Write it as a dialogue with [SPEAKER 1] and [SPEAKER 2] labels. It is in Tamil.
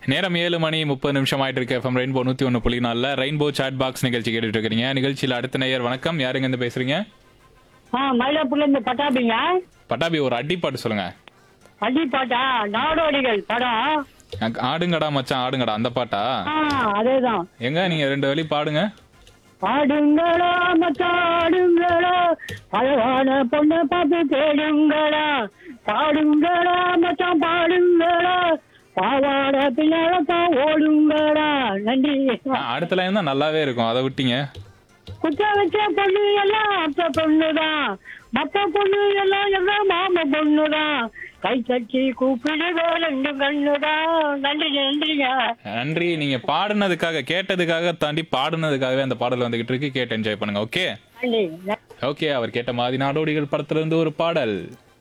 [SPEAKER 1] நேரம் ஏழு மணி முப்பது நிமிஷம் ஆயிட்டு இருக்கு எஃப்எம் ரெயின்போ நூத்தி ஒன்று புள்ளி நாலில் ரெயின்போ சாட் பாக்ஸ் நிகழ்ச்சி கேட்டுட்டு இருக்கிறீங்க நிகழ்ச்சியில் அடுத்த நேயர் வணக்கம் யாருங்க இருந்து பேசுறீங்க
[SPEAKER 2] ஆ மயிலாப்பூர்ல இருந்து பட்டாபிங்க
[SPEAKER 1] பட்டாபி ஒரு அடி பாட்டு சொல்லுங்க
[SPEAKER 2] அடி பாட்டா நாடோடிகள் படம்
[SPEAKER 1] அங்க ஆடுங்கடா மச்சான் ஆடுங்கடா அந்த பாட்டா
[SPEAKER 2] ஆ அதேதான்
[SPEAKER 1] எங்க நீங்க ரெண்டு வழி பாடுங்க
[SPEAKER 2] ஆடுங்களா மச்சாடுங்களா அழகான பொண்ணை பார்த்து தேடுங்களா பாடுங்களா மச்சான் பாடுங்களா பாவாட பிள்ளைதான் ஓடுங்களா நன்றி
[SPEAKER 1] ஆ, அடுத்த லைன் தான் நல்லாவே இருக்கும் அதை விட்டீங்க
[SPEAKER 2] குத்த வச்ச பொண்ணு எல்லாம் அத்த பொண்ணுதான் மத்த பொண்ணு எல்லாம் எல்லாம் மாம பொண்ணுதான் கை தட்டி கூப்பிடுதோ ரெண்டு கண்ணுதான் நன்றி நன்றிங்க
[SPEAKER 1] நன்றி நீங்க பாடுனதுக்காக கேட்டதுக்காக தாண்டி பாடுனதுக்காகவே அந்த பாடல் வந்துகிட்டு இருக்கு கேட்டு என்ஜாய் பண்ணுங்க ஓகே
[SPEAKER 2] நன்றி
[SPEAKER 1] ஓகே அவர் கேட்ட மாதிரி நாடோடிகள் படத்துல இருந்து ஒரு பாடல்